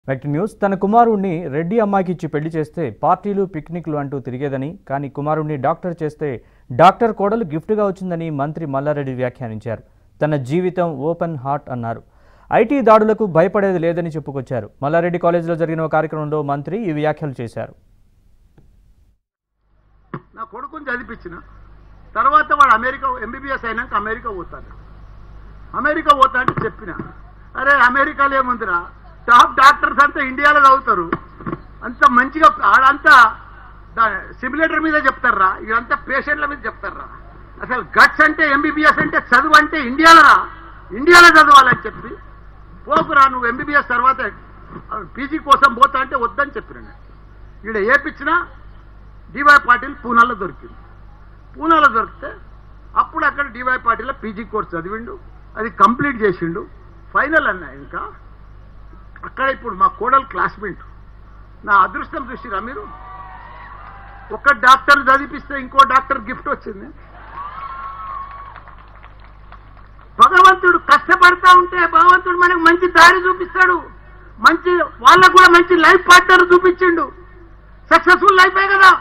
వెక్ట్ news తన కుమారుణ్ణి రెడ్డి అమ్మాయికి ఇచ్చి పెళ్లి చేస్తే పార్టీలు పిక్నిక్లు అంటూ తిరిగేదని కానీ కుమారుణ్ణి డాక్టర్ చేస్తే డాక్టర్ కోడలు గిఫ్ట్గా వచ్చిందని మంత్రి మల్లారెడ్డి వ్యాఖ్యానించారు తన జీవితం ఓపెన్ హార్ట్ అన్నారు ఐటీ దాడులకు భయపడేది లేదని చెప్పుకొచ్చారు మల్లారెడ్డి కాలేజీలో జరిగిన ఒక కార్యక్రమంలో మంత్రి ఈ వ్యాఖ్యలు చేశారు నా కొడుకుని చదివించిన తర్వాత వాడు అమెరికా ఎంబీబీఎస్ అయినాక అమెరికా పోతాడు అమెరికా పోతా అంటే చెప్పిన అరే అమెరికాలో ఏముందిరా టాప్ డాక్టర్స్ అంతా ఇండియాలో చదువుతారు అంత మంచిగా ఆడంతా సిమ్యులేటర్ మీద చెప్తారా ఇదంతా పేషెంట్ల మీద చెప్తారా అసలు గట్స్ అంటే ఎంబీబీఎస్ అంటే చదువు అంటే ఇండియాలో రా ఇండియాలో చదవాలని చెప్పి పోకురా నువ్వు ఎంబీబీఎస్ తర్వాత పీజీ కోసం పోతా అంటే వద్దని చెప్పిన నేను. ఈడ ఏపిచ్చినా డివై పాటిల్ పూనాలో దొరికింది పూనాలో దొరికితే అప్పుడు అక్కడ డివై పాటిల్లో పీజీ కోర్స్ చదివిండు అది కంప్లీట్ చేసిండు ఫైనల్ అన్న ఇంకా అక్కడ ఇప్పుడు మా కోడలు క్లాస్మేట్ నా అదృష్టం చూసిరా మీరు ఒక డాక్టర్ చదివిపిస్తే ఇంకో డాక్టర్ గిఫ్ట్ వచ్చింది భగవంతుడు కష్టపడతా ఉంటే భగవంతుడు మనకు మంచి దారి చూపిస్తాడు మంచి వాళ్ళకు కూడా మంచి లైఫ్ పార్ట్నర్ చూపించిండు సక్సెస్ఫుల్ లైఫే కదా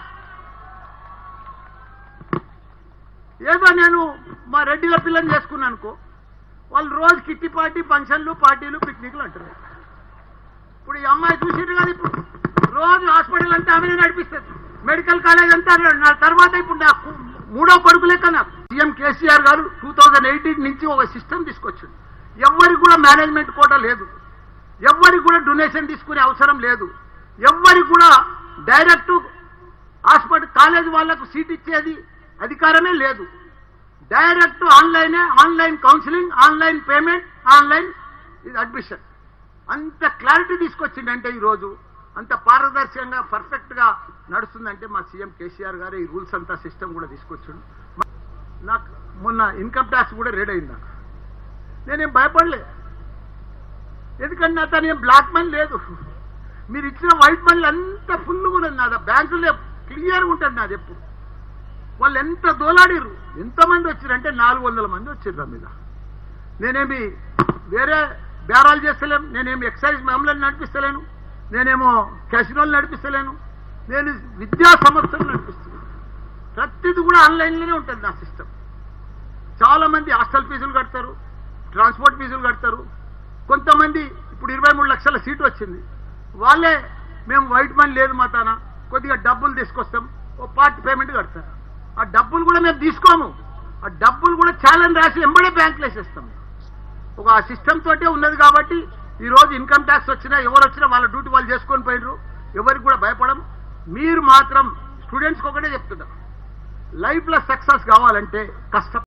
ఏదో నేను మా రెడ్డిల పిల్లని చేసుకున్నాను అనుకో వాళ్ళు రోజు కిట్టి పార్టీ ఫంక్షన్లు పార్టీలు పిక్నిక్లు అంటారు ఇప్పుడు ఈ అమ్మాయి చూసిండ్రు కదా ఇప్పుడు రోజు హాస్పిటల్ అంతా ఆమె నడిపిస్తుంది మెడికల్ కాలేజ్ అంతా ఆమె నా తర్వాత ఇప్పుడు నాకు మూడో కొడుకు లెక్క నాకు సీఎం కేసీఆర్ గారు టూ థౌజండ్ ఎయిటీన్ నుంచి ఒక సిస్టమ్ తీసుకొచ్చింది ఎవరికి కూడా మేనేజ్మెంట్ కోట లేదు ఎవరికి కూడా డొనేషన్ తీసుకునే అవసరం లేదు ఎవరికి కూడా డైరెక్ట్ హాస్పిటల్ కాలేజ్ వాళ్ళకు సీట్ ఇచ్చేది అధికారమే లేదు డైరెక్ట్ ఆన్లైనే online counselling online payment online ఇది అడ్మిషన్ అంత క్లారిటీ తీసుకొచ్చిందంటే ఈరోజు అంత పారదర్శకంగా పర్ఫెక్ట్గా నడుస్తుందంటే మా సీఎం కేసీఆర్ గారు ఈ రూల్స్ అంతా సిస్టమ్ కూడా తీసుకొచ్చిండు మ- నాకు మొన్న ఇన్కమ్ ట్యాక్స్ కూడా రేడ్ అయింది నాకు నేనేం భయపడలే ఎందుకంటే అతను ఏం బ్లాక్ మనీ లేదు మీరు ఇచ్చిన వైట్ మనీ అంతా ఫుల్గా ఉన్నది నాది బ్యాంకులో క్లియర్గా ఉంటుంది నాది ఎప్పుడు వాళ్ళు ఎంత దోలాడిర్రు ఎంతమంది వచ్చిరంటే నాలుగు వందల మంది వచ్చిర్రు మీద నేనేమి వేరే బేరాలు చేస్తలేను నేనేమి ఎక్సైజ్ మామూలు నడిపిస్తలేను నేనేమో క్యాసినోలు నడిపిస్తలేను నేను విద్యా సంస్థలు నడిపిస్తున్నాను ప్రతిది కూడా ఆన్లైన్లోనే ఉంటుంది నా సిస్టమ్ చాలా మంది హాస్టల్ ఫీజులు కడతారు ట్రాన్స్పోర్ట్ ఫీజులు కడతారు కొంతమంది ఇప్పుడు ఇరవై మూడు లక్షల సీటు వచ్చింది వాళ్ళే మేము వైట్ మనీ లేదు మా తాన కొద్దిగా డబ్బులు తీసుకొస్తాం ఓ పార్ట్ పేమెంట్ కడతారు ఆ డబ్బులు కూడా మేము తీసుకోము ఆ డబ్బులు కూడా ఛాలెంజ్ రాసి ఎంబడే బ్యాంకులు వేసేస్తాం ఒక సిస్టమ్ తోటే ఉన్నది కాబట్టి ఈ రోజు ఇన్కమ్ ట్యాక్స్ వచ్చినా ఎవరు వచ్చినా వాళ్ళ డ్యూటీ వాళ్ళు చేసుకొని పోయినరు ఎవరికి కూడా భయపడం మీరు మాత్రం స్టూడెంట్స్కి ఒకటే చెప్తున్నారు లైఫ్లో సక్సెస్ కావాలంటే కష్టం